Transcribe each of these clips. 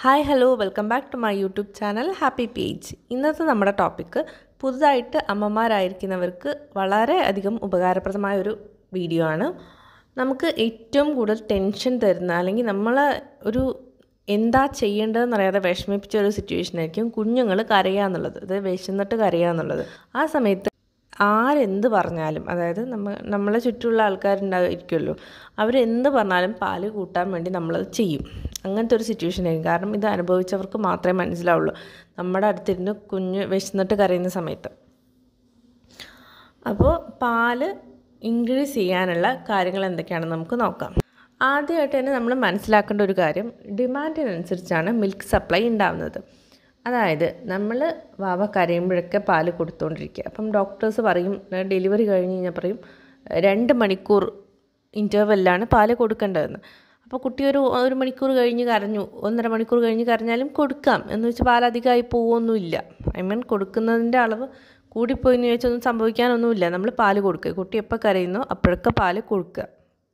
hi hello welcome back to my YouTube channel happy page ഇന്നത്തെ നമ്മുടെ topic പുതുതായിട്ട് അമ്മമാരായിരിക്കുന്നവർക്ക് വളരെ അധികം ഉപകാരപ്രദമായ ഒരു വീഡിയോ ആണ് നമുക്ക് ഏറ്റവും കൂടുതൽ ടെൻഷൻ തരുന്ന അല്ലെങ്കിൽ നമ്മൾ ഒരു എന്താ ചെയ്യേണ്ടതെന്ന് അറിയാതെ വിഷമിപ്പിച്ച ഒരു സിറ്റുവേഷൻ ആയിരിക്കും കുഞ്ഞുങ്ങൾ കരയുക എന്നുള്ളത് അത് വിശന്നിട്ട് കരയുക എന്നുള്ളത് ആ സമയത്ത് ആരെന്ത് പറഞ്ഞാലും അതായത് നമ്മ നമ്മളെ ചുറ്റുമുള്ള ആൾക്കാരുണ്ടായിരിക്കുമല്ലോ അവരെന്ത് പറഞ്ഞാലും പാല് കൂട്ടാൻ വേണ്ടി നമ്മളത് ചെയ്യും അങ്ങനത്തെ ഒരു സിറ്റുവേഷൻ ആയിരിക്കും കാരണം ഇത് അനുഭവിച്ചവർക്ക് മാത്രമേ മനസ്സിലാവുള്ളൂ നമ്മുടെ അടുത്തിരുന്ന് കുഞ്ഞ് വിശന്നിട്ട് കരയുന്ന സമയത്ത് അപ്പോൾ പാല് ഇൻക്രീസ് ചെയ്യാനുള്ള കാര്യങ്ങൾ എന്തൊക്കെയാണെന്ന് നമുക്ക് നോക്കാം ആദ്യമായിട്ട് തന്നെ നമ്മൾ മനസ്സിലാക്കേണ്ട ഒരു കാര്യം ഡിമാൻഡിനനുസരിച്ചാണ് മിൽക്ക് സപ്ലൈ ഉണ്ടാവുന്നത് അതായത് നമ്മൾ വാവ കരയുമ്പോഴൊക്കെ പാല് കൊടുത്തുകൊണ്ടിരിക്കുക അപ്പം ഡോക്ടേഴ്സ് പറയും ഡെലിവറി കഴിഞ്ഞ് കഴിഞ്ഞാൽ പറയും രണ്ട് മണിക്കൂർ ഇൻ്റർവെല്ലാണ് പാല് കൊടുക്കേണ്ടതെന്ന് അപ്പോൾ കുട്ടി ഒരു ഒരു മണിക്കൂർ കഴിഞ്ഞ് കരഞ്ഞു ഒന്നര മണിക്കൂർ കഴിഞ്ഞ് കരഞ്ഞാലും കൊടുക്കാം എന്ന് വെച്ചാൽ പാൽ അധികമായി പോവൊന്നുമില്ല ഐ മീൻ കൊടുക്കുന്നതിൻ്റെ അളവ് കൂടിപ്പോയി എന്ന് ചോദിച്ചൊന്നും സംഭവിക്കാനൊന്നുമില്ല നമ്മൾ പാല് കൊടുക്കുക കുട്ടി എപ്പോൾ കരയുന്നോ അപ്പോഴൊക്കെ പാല് കൊടുക്കുക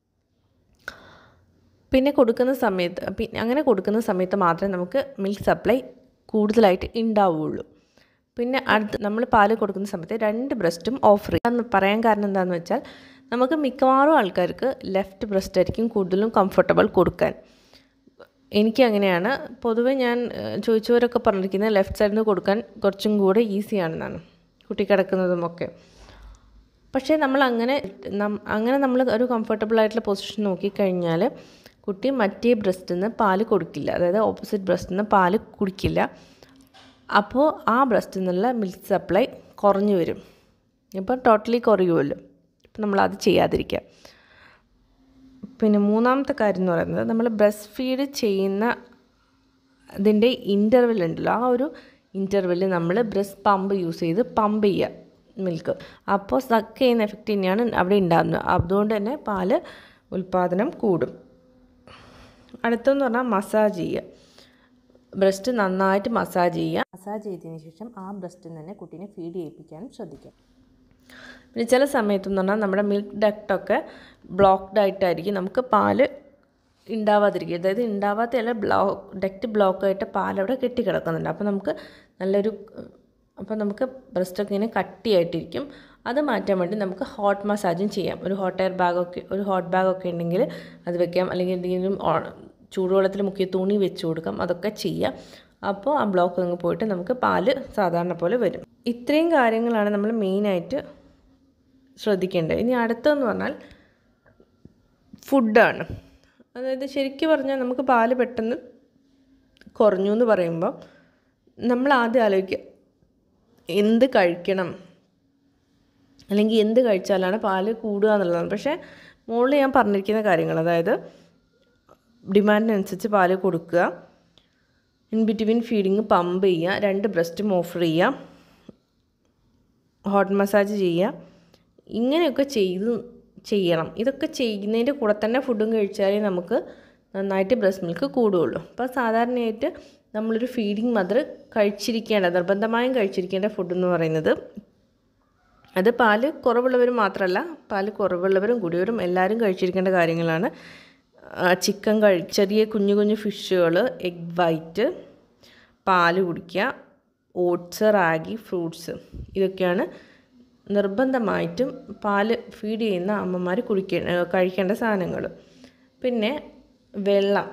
പിന്നെ കൊടുക്കുന്ന സമയത്ത് പിന്നെ അങ്ങനെ കൊടുക്കുന്ന സമയത്ത് മാത്രമേ നമുക്ക് മിൽക്ക് സപ്ലൈ കൂടുതലായിട്ട് ഉണ്ടാവുകയുള്ളൂ പിന്നെ അടുത്ത് നമ്മൾ പാല് കൊടുക്കുന്ന സമയത്ത് രണ്ട് ബ്രസ്റ്റും ഓഫർ ചെയ്യാൻ പറയാൻ കാരണം എന്താണെന്ന് വെച്ചാൽ നമുക്ക് മിക്കവാറും ആൾക്കാർക്ക് ലെഫ്റ്റ് ബ്രസ്റ്റ് ആയിരിക്കും കൂടുതലും കംഫർട്ടബിൾ കൊടുക്കാൻ എനിക്ക് അങ്ങനെയാണ് പൊതുവെ ഞാൻ ചോദിച്ചവരൊക്കെ പറഞ്ഞിരിക്കുന്നത് ലെഫ്റ്റ് സൈഡിൽ നിന്ന് കൊടുക്കാൻ കുറച്ചും കൂടെ ഈസിയാണെന്നാണ് കുട്ടി കിടക്കുന്നതുമൊക്കെ പക്ഷേ നമ്മൾ അങ്ങനെ അങ്ങനെ നമ്മൾ ഒരു കംഫർട്ടബിൾ ആയിട്ടുള്ള പൊസിഷൻ നോക്കിക്കഴിഞ്ഞാൽ കുട്ടി മറ്റേ ബ്രസ്റ്റിൽ നിന്ന് പാല് കൊടുക്കില്ല അതായത് ഓപ്പോസിറ്റ് ബ്രസ്റ്റിൽ നിന്ന് പാല് കുടിക്കില്ല അപ്പോൾ ആ ബ്രസ്റ്റിൽ നിന്നുള്ള മിൽക്ക് സപ്ലൈ കുറഞ്ഞു വരും ഇപ്പം ടോട്ടലി കുറയുമല്ലോ അപ്പം നമ്മളത് ചെയ്യാതിരിക്കുക പിന്നെ മൂന്നാമത്തെ കാര്യം എന്ന് പറയുന്നത് നമ്മൾ ബ്രസ്റ്റ് ഫീഡ് ചെയ്യുന്ന അതിൻ്റെ ഇൻ്റർവെൽ ഉണ്ടല്ലോ ആ ഒരു ഇൻ്റർവെല്ലിൽ നമ്മൾ ബ്രസ്റ്റ് പമ്പ് യൂസ് ചെയ്ത് പമ്പ് ചെയ്യുക മിൽക്ക് അപ്പോൾ സക്ക് ചെയ്യുന്ന എഫക്റ്റ് തന്നെയാണ് അവിടെ ഉണ്ടാകുന്നത് അതുകൊണ്ട് തന്നെ പാല് ഉൽപ്പാദനം കൂടും അടുത്തെന്ന് പറഞ്ഞാൽ മസാജ് ചെയ്യുക ബ്രസ്റ്റ് നന്നായിട്ട് മസാജ് ചെയ്യുക മസാജ് ചെയ്തതിന് ശേഷം ആ ബ്രസ്റ്റിൽ തന്നെ കുട്ടീനെ ഫീഡ് ചെയ്യിപ്പിക്കാനും ശ്രദ്ധിക്കുക പിന്നെ ചില സമയത്തെന്ന് പറഞ്ഞാൽ നമ്മുടെ മിൽക്ക് ഡക്റ്റൊക്കെ ബ്ലോക്ക്ഡ് ആയിട്ടായിരിക്കും നമുക്ക് പാല് ഉണ്ടാവാതിരിക്കുക അതായത് ഉണ്ടാവാത്തല്ല ബ്ലോക്ക് ഡക്റ്റ് ബ്ലോക്കായിട്ട് പാലവിടെ കെട്ടിക്കിടക്കുന്നുണ്ട് അപ്പോൾ നമുക്ക് നല്ലൊരു അപ്പോൾ നമുക്ക് ബ്രസ്റ്റൊക്കെ ഇങ്ങനെ കട്ടിയായിട്ടിരിക്കും അത് മാറ്റാൻ വേണ്ടി നമുക്ക് ഹോട്ട് മസാജും ചെയ്യാം ഒരു ഹോട്ട് എയർ ബാഗൊക്കെ ഒരു ഹോട്ട് ബാഗൊക്കെ ഉണ്ടെങ്കിൽ അത് വെക്കാം അല്ലെങ്കിൽ എന്തെങ്കിലും ചൂടുവെള്ളത്തിൽ മുക്കിയ തുണി വെച്ച് കൊടുക്കാം അതൊക്കെ ചെയ്യാം അപ്പോൾ ആ ബ്ലോക്ക് അങ്ങ് പോയിട്ട് നമുക്ക് പാല് സാധാരണ പോലെ വരും ഇത്രയും കാര്യങ്ങളാണ് നമ്മൾ മെയിനായിട്ട് ശ്രദ്ധിക്കേണ്ടത് ഇനി അടുത്തതെന്ന് പറഞ്ഞാൽ ഫുഡാണ് അതായത് ശരിക്കും പറഞ്ഞാൽ നമുക്ക് പാല് പെട്ടെന്ന് കുറഞ്ഞു എന്ന് പറയുമ്പോൾ നമ്മൾ ആദ്യം ആലോചിക്കുക എന്ത് കഴിക്കണം അല്ലെങ്കിൽ എന്ത് കഴിച്ചാലാണ് പാല് കൂടുക എന്നുള്ളതാണ് പക്ഷേ മുകളിൽ ഞാൻ പറഞ്ഞിരിക്കുന്ന കാര്യങ്ങൾ അതായത് ഡിമാൻഡിനനുസരിച്ച് പാല് കൊടുക്കുക ഇൻ ബിറ്റ്വീൻ ഫീഡിങ് പമ്പ് ചെയ്യുക രണ്ട് ബ്രസ്റ്റും ഓഫർ ചെയ്യുക ഹോട്ട് മസാജ് ചെയ്യുക ഇങ്ങനെയൊക്കെ ചെയ്ത് ചെയ്യണം ഇതൊക്കെ ചെയ്യുന്നതിൻ്റെ കൂടെ തന്നെ ഫുഡും കഴിച്ചാലേ നമുക്ക് നന്നായിട്ട് ബ്രസ്റ്റ് മിൽക്ക് കൂടുകയുള്ളൂ അപ്പോൾ സാധാരണയായിട്ട് നമ്മളൊരു ഫീഡിങ് മദർ കഴിച്ചിരിക്കേണ്ട നിർബന്ധമായും കഴിച്ചിരിക്കേണ്ട ഫുഡ് എന്ന് പറയുന്നത് അത് പാല് കുറവുള്ളവരും മാത്രമല്ല പാല് കുറവുള്ളവരും കൂടിയവരും എല്ലാവരും കഴിച്ചിരിക്കേണ്ട കാര്യങ്ങളാണ് ചിക്കൻ കഴി ചെറിയ കുഞ്ഞു കുഞ്ഞു ഫിഷുകൾ എഗ് വൈറ്റ് പാല് കുടിക്കുക ഓട്സ് റാഗി ഫ്രൂട്ട്സ് ഇതൊക്കെയാണ് നിർബന്ധമായിട്ടും പാല് ഫീഡ് ചെയ്യുന്ന അമ്മമാർ കുടിക്ക കഴിക്കേണ്ട സാധനങ്ങൾ പിന്നെ വെള്ളം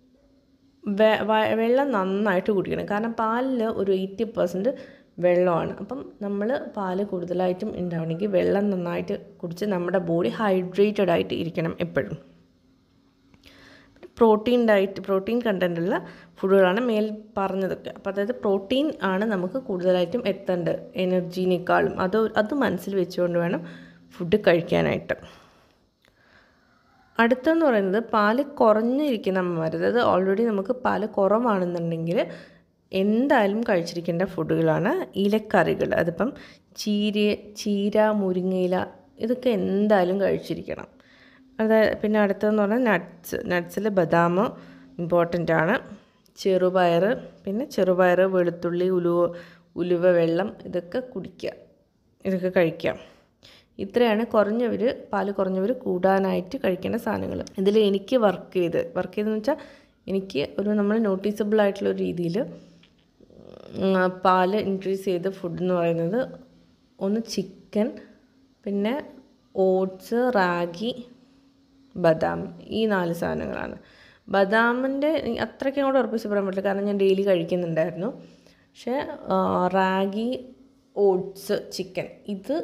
വെള്ളം നന്നായിട്ട് കുടിക്കണം കാരണം പാലിൽ ഒരു എയ്റ്റി പെർസെൻറ്റ് വെള്ളമാണ് അപ്പം നമ്മൾ പാല് കൂടുതലായിട്ടും ഉണ്ടാവണമെങ്കിൽ വെള്ളം നന്നായിട്ട് കുടിച്ച് നമ്മുടെ ബോഡി ഹൈഡ്രേറ്റഡ് ആയിട്ട് ഇരിക്കണം എപ്പോഴും പ്രോട്ടീൻ ഡയറ്റ് പ്രോട്ടീൻ കണ്ടൻറ്റുള്ള ഫുഡുകളാണ് മേൽ പറഞ്ഞതൊക്കെ അപ്പോൾ അതായത് പ്രോട്ടീൻ ആണ് നമുക്ക് കൂടുതലായിട്ടും എത്തേണ്ടത് എനർജീനേക്കാളും അത് അത് മനസ്സിൽ വെച്ചുകൊണ്ട് വേണം ഫുഡ് കഴിക്കാനായിട്ട് അടുത്തെന്ന് പറയുന്നത് പാല് കുറഞ്ഞിരിക്കുന്ന അമ്മമാർ അതായത് ഓൾറെഡി നമുക്ക് പാല് കുറവാണെന്നുണ്ടെങ്കിൽ എന്തായാലും കഴിച്ചിരിക്കേണ്ട ഫുഡുകളാണ് ഇലക്കറികൾ അതിപ്പം ചീര ചീര മുരിങ്ങയില ഇതൊക്കെ എന്തായാലും കഴിച്ചിരിക്കണം അതായത് പിന്നെ അടുത്തതെന്ന് പറഞ്ഞാൽ നട്ട്സ് നട്ട്സിൽ ബദാം ഇമ്പോർട്ടൻ്റ് ആണ് ചെറുപയർ പിന്നെ ചെറുപയർ വെളുത്തുള്ളി ഉലുവ ഉലുവ വെള്ളം ഇതൊക്കെ കുടിക്കുക ഇതൊക്കെ കഴിക്കാം ഇത്രയാണ് കുറഞ്ഞവർ പാല് കുറഞ്ഞവർ കൂടാനായിട്ട് കഴിക്കേണ്ട സാധനങ്ങൾ ഇതിൽ എനിക്ക് വർക്ക് ചെയ്ത് വർക്ക് ചെയ്തെന്ന് വെച്ചാൽ എനിക്ക് ഒരു നമ്മൾ നോട്ടീസബിൾ ആയിട്ടുള്ള ഒരു രീതിയിൽ പാല് ഇൻക്രീസ് ചെയ്ത ഫുഡ് എന്ന് പറയുന്നത് ഒന്ന് ചിക്കൻ പിന്നെ ഓട്സ് റാഗി ബദാം ഈ നാല് സാധനങ്ങളാണ് ബദാമിൻ്റെ അത്രയ്ക്ക് അങ്ങോട്ട് ഉറപ്പിച്ച് പറയാൻ പറ്റില്ല കാരണം ഞാൻ ഡെയിലി കഴിക്കുന്നുണ്ടായിരുന്നു പക്ഷേ റാഗി ഓട്സ് ചിക്കൻ ഇത്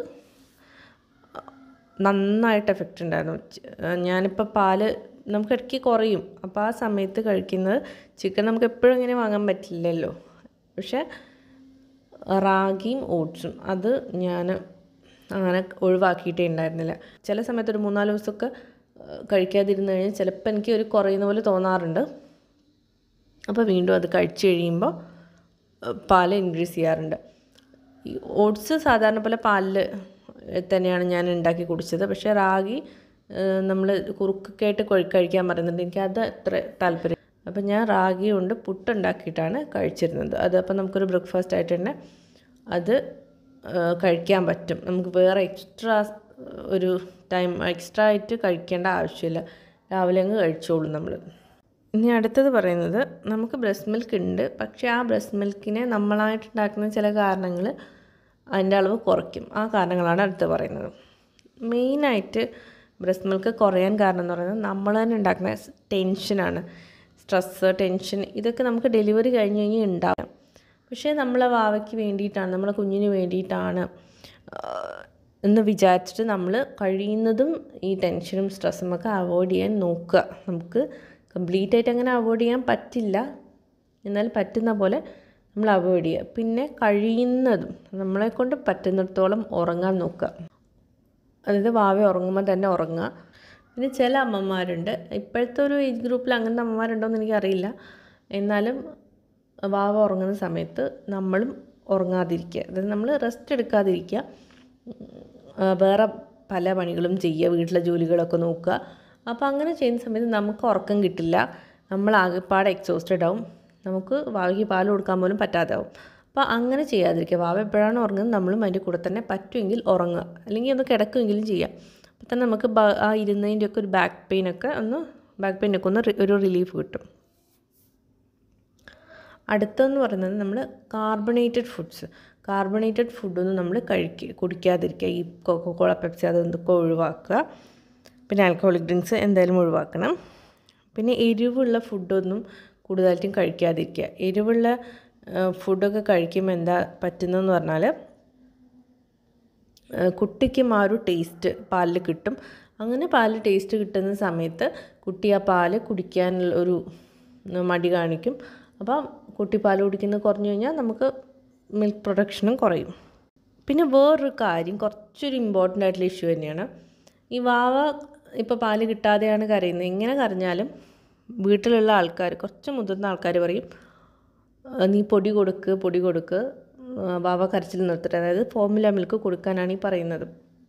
നന്നായിട്ട് എഫക്റ്റ് ഉണ്ടായിരുന്നു ഞാനിപ്പോൾ പാല് നമുക്ക് ഇടയ്ക്ക് കുറയും അപ്പോൾ ആ സമയത്ത് കഴിക്കുന്നത് ചിക്കൻ നമുക്ക് എപ്പോഴും ഇങ്ങനെ വാങ്ങാൻ പറ്റില്ലല്ലോ പക്ഷേ റാഗിയും ഓട്സും അത് ഞാൻ അങ്ങനെ ഒഴിവാക്കിയിട്ടേ ഉണ്ടായിരുന്നില്ല ചില സമയത്ത് ഒരു മൂന്നാല് ദിവസമൊക്കെ കഴിക്കാതിരുന്ന് കഴിഞ്ഞാൽ ചിലപ്പോൾ എനിക്ക് ഒരു കുറയുന്ന പോലെ തോന്നാറുണ്ട് അപ്പോൾ വീണ്ടും അത് കഴിച്ച് കഴിയുമ്പോൾ പാൽ ഇൻക്രീസ് ചെയ്യാറുണ്ട് ഈ ഓട്സ് സാധാരണ പോലെ പാലിൽ തന്നെയാണ് ഞാൻ ഉണ്ടാക്കി കുടിച്ചത് പക്ഷേ റാഗി നമ്മൾ കുറുക്കൊക്കെ ആയിട്ട് കഴിക്കാൻ പറയുന്നുണ്ട് എനിക്ക് അത് അത്ര താല്പര്യം അപ്പം ഞാൻ റാഗി കൊണ്ട് പുട്ടുണ്ടാക്കിയിട്ടാണ് കഴിച്ചിരുന്നത് അത് അപ്പം നമുക്കൊരു ബ്രേക്ക്ഫാസ്റ്റ് ആയിട്ട് തന്നെ അത് കഴിക്കാൻ പറ്റും നമുക്ക് വേറെ എക്സ്ട്രാ ഒരു ടൈം എക്സ്ട്രാ ആയിട്ട് കഴിക്കേണ്ട ആവശ്യമില്ല രാവിലെ അങ്ങ് കഴിച്ചോളും നമ്മൾ ഇനി അടുത്തത് പറയുന്നത് നമുക്ക് ബ്രസ്റ്റ് മിൽക്ക് ഉണ്ട് പക്ഷേ ആ ബ്രസ്റ്റ് മിൽക്കിനെ നമ്മളായിട്ട് ഉണ്ടാക്കുന്ന ചില കാരണങ്ങൾ അതിൻ്റെ അളവ് കുറയ്ക്കും ആ കാരണങ്ങളാണ് അടുത്ത് പറയുന്നത് മെയിനായിട്ട് ബ്രസ്റ്റ് മിൽക്ക് കുറയാൻ കാരണം എന്ന് പറയുന്നത് നമ്മൾ തന്നെ ഉണ്ടാക്കുന്ന ടെൻഷനാണ് സ്ട്രെസ്സ് ടെൻഷൻ ഇതൊക്കെ നമുക്ക് ഡെലിവറി കഴിഞ്ഞ് കഴിഞ്ഞ് ഉണ്ടാകാം പക്ഷേ നമ്മളെ വാവയ്ക്ക് വേണ്ടിയിട്ടാണ് നമ്മളെ കുഞ്ഞിന് വേണ്ടിയിട്ടാണ് എന്ന് വിചാരിച്ചിട്ട് നമ്മൾ കഴിയുന്നതും ഈ ടെൻഷനും സ്ട്രെസ്സും ഒക്കെ അവോയ്ഡ് ചെയ്യാൻ നോക്കുക നമുക്ക് കംപ്ലീറ്റ് ആയിട്ട് അങ്ങനെ അവോയ്ഡ് ചെയ്യാൻ പറ്റില്ല എന്നാൽ പറ്റുന്ന പോലെ നമ്മൾ അവോയ്ഡ് ചെയ്യുക പിന്നെ കഴിയുന്നതും നമ്മളെ കൊണ്ട് പറ്റുന്നിടത്തോളം ഉറങ്ങാൻ നോക്കുക അതായത് വാവ ഉറങ്ങുമ്പോൾ തന്നെ ഉറങ്ങുക പിന്നെ ചില അമ്മമാരുണ്ട് ഇപ്പോഴത്തെ ഒരു ഏജ് ഗ്രൂപ്പിൽ അങ്ങനത്തെ അമ്മമാരുണ്ടോ എന്ന് എനിക്കറിയില്ല എന്നാലും വാവ ഉറങ്ങുന്ന സമയത്ത് നമ്മളും ഉറങ്ങാതിരിക്കുക അതായത് നമ്മൾ റെസ്റ്റ് എടുക്കാതിരിക്കുക വേറെ പല പണികളും ചെയ്യുക വീട്ടിലെ ജോലികളൊക്കെ നോക്കുക അപ്പോൾ അങ്ങനെ ചെയ്യുന്ന സമയത്ത് നമുക്ക് ഉറക്കം കിട്ടില്ല നമ്മൾ ആകെപ്പാടെ എക്സോസ്റ്റഡ് ആവും നമുക്ക് വാവയ്ക്ക് പാൽ കൊടുക്കാൻ പോലും പറ്റാതെ ആവും അപ്പോൾ അങ്ങനെ ചെയ്യാതിരിക്കുക വാവ എപ്പോഴാണ് ഉറങ്ങുന്നത് നമ്മളും അതിൻ്റെ കൂടെ തന്നെ പറ്റുമെങ്കിൽ ഉറങ്ങുക അല്ലെങ്കിൽ ഒന്ന് കിടക്കുമെങ്കിലും ചെയ്യാം അപ്പോൾ തന്നെ നമുക്ക് ആ ഇരുന്നതിൻ്റെ ഒക്കെ ഒരു ബാക്ക് പെയിനൊക്കെ ഒന്ന് ബാക്ക് പെയിനൊക്കെ ഒന്ന് ഒരു റിലീഫ് കിട്ടും അടുത്തതെന്ന് പറയുന്നത് നമ്മൾ കാർബണേറ്റഡ് ഫുഡ്സ് കാർബണേറ്റഡ് ഫുഡൊന്നും നമ്മൾ കഴിക്കുക കുടിക്കാതിരിക്കുക ഈ കൊക്കോക്കോള പെപ്സി അതൊക്കെ ഒഴിവാക്കുക പിന്നെ ആൽക്കഹോളിക് ഡ്രിങ്ക്സ് എന്തായാലും ഒഴിവാക്കണം പിന്നെ എരിവുള്ള ഫുഡൊന്നും കൂടുതലായിട്ടും കഴിക്കാതിരിക്കുക എരിവുള്ള ഫുഡൊക്കെ കഴിക്കുമ്പോൾ എന്താ പറ്റുന്നതെന്ന് പറഞ്ഞാൽ കുട്ടിക്കും ആ ഒരു ടേസ്റ്റ് പാലിൽ കിട്ടും അങ്ങനെ പാലിൽ ടേസ്റ്റ് കിട്ടുന്ന സമയത്ത് കുട്ടി ആ പാല് കുടിക്കാനുള്ള ഒരു മടി കാണിക്കും അപ്പം കുട്ടി പാൽ കുടിക്കുന്നത് കുറഞ്ഞു കഴിഞ്ഞാൽ നമുക്ക് മിൽക്ക് പ്രൊഡക്ഷനും കുറയും പിന്നെ വേറൊരു കാര്യം കുറച്ചൊരു ഇമ്പോർട്ടൻ്റ് ആയിട്ടുള്ള ഇഷ്യൂ തന്നെയാണ് ഈ വാവ ഇപ്പോൾ പാല് കിട്ടാതെയാണ് കരയുന്നത് എങ്ങനെ കരഞ്ഞാലും വീട്ടിലുള്ള ആൾക്കാർ കുറച്ച് മുതിർന്ന ആൾക്കാർ പറയും നീ പൊടി കൊടുക്ക് പൊടി കൊടുക്ക് വാവ കരച്ചിൽ നിർത്തട്ടെ അതായത് ഫോർമുല മിൽക്ക് കൊടുക്കാനാണ് ഈ പറയുന്നത്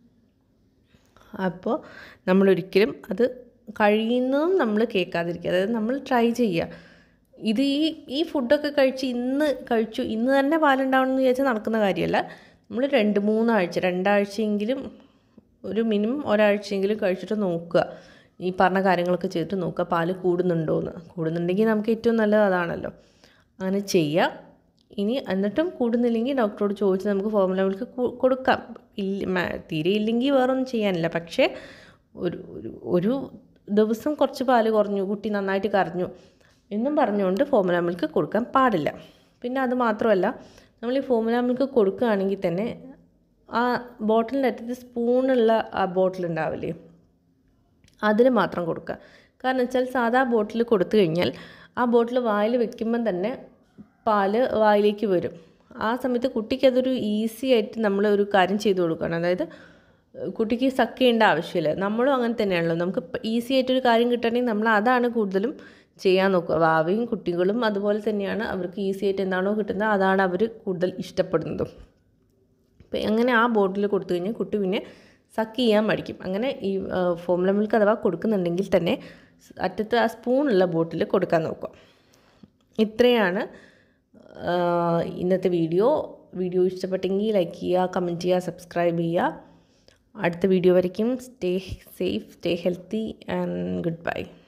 അപ്പോൾ നമ്മളൊരിക്കലും അത് കഴിയുന്നതും നമ്മൾ കേൾക്കാതിരിക്കുക അതായത് നമ്മൾ ട്രൈ ചെയ്യുക ഇത് ഈ ഈ ഫുഡൊക്കെ കഴിച്ച് ഇന്ന് കഴിച്ചു ഇന്ന് തന്നെ പാലുണ്ടാവണം എന്ന് വിചാരിച്ചാൽ നടക്കുന്ന കാര്യമല്ല നമ്മൾ രണ്ട് മൂന്നാഴ്ച രണ്ടാഴ്ചയെങ്കിലും ഒരു മിനിമം ഒരാഴ്ചയെങ്കിലും കഴിച്ചിട്ട് നോക്കുക ഈ പറഞ്ഞ കാര്യങ്ങളൊക്കെ ചെയ്തിട്ട് നോക്കുക പാല് കൂടുന്നുണ്ടോ എന്ന് കൂടുന്നുണ്ടെങ്കിൽ നമുക്ക് ഏറ്റവും നല്ലത് അതാണല്ലോ അങ്ങനെ ചെയ്യുക ഇനി എന്നിട്ടും കൂടുന്നില്ലെങ്കിൽ ഡോക്ടറോട് ചോദിച്ച് നമുക്ക് ഫോർമുല മിൽക്ക് കൊടുക്കാം ഇല്ല തീരെ ഇല്ലെങ്കിൽ വേറൊന്നും ചെയ്യാനില്ല പക്ഷേ ഒരു ഒരു ദിവസം കുറച്ച് പാല് കുറഞ്ഞു കുട്ടി നന്നായിട്ട് കരഞ്ഞു എന്നും പറഞ്ഞുകൊണ്ട് ഫോർമുല മിൽക്ക് കൊടുക്കാൻ പാടില്ല പിന്നെ അത് മാത്രമല്ല നമ്മൾ ഈ ഫോർമുല മിൽക്ക് കൊടുക്കുകയാണെങ്കിൽ തന്നെ ആ ബോട്ടിലിൻ്റെ അറ്റത്ത് സ്പൂണുള്ള ആ ബോട്ടിൽ ഉണ്ടാവില്ലേ അതിൽ മാത്രം കൊടുക്കുക കാരണം വെച്ചാൽ സാധാ ബോട്ടിൽ കൊടുത്തു കഴിഞ്ഞാൽ ആ ബോട്ടിൽ വായിൽ വെക്കുമ്പം തന്നെ പാല് വായിലേക്ക് വരും ആ സമയത്ത് കുട്ടിക്ക് അതൊരു ഈസി ആയിട്ട് നമ്മൾ ഒരു കാര്യം ചെയ്തു കൊടുക്കണം അതായത് കുട്ടിക്ക് സക്ക് ചെയ്യേണ്ട ആവശ്യമില്ല നമ്മളും അങ്ങനെ തന്നെയാണല്ലോ നമുക്ക് ഈസി ആയിട്ടൊരു കാര്യം കിട്ടണമെങ്കിൽ നമ്മൾ അതാണ് കൂടുതലും ചെയ്യാൻ നോക്കുക വാവയും കുട്ടികളും അതുപോലെ തന്നെയാണ് അവർക്ക് ഈസി ആയിട്ട് എന്താണോ കിട്ടുന്നത് അതാണ് അവർ കൂടുതൽ ഇഷ്ടപ്പെടുന്നതും അപ്പം അങ്ങനെ ആ ബോട്ടിൽ കൊടുത്തു കഴിഞ്ഞാൽ കുട്ടി പിന്നെ സക്ക് ചെയ്യാൻ മടിക്കും അങ്ങനെ ഈ ഫോമുല മിൽക്ക് അഥവാ കൊടുക്കുന്നുണ്ടെങ്കിൽ തന്നെ അറ്റത്ത് ആ സ്പൂണുള്ള ബോട്ടിൽ കൊടുക്കാൻ നോക്കുക ഇത്രയാണ് ഇന്നത്തെ വീഡിയോ വീഡിയോ ഇഷ്ടപ്പെട്ടെങ്കിൽ ലൈക്ക് ചെയ്യുക കമൻറ്റ് ചെയ്യുക സബ്സ്ക്രൈബ് ചെയ്യുക അടുത്ത വീഡിയോ വരയ്ക്കും stay safe stay healthy and good bye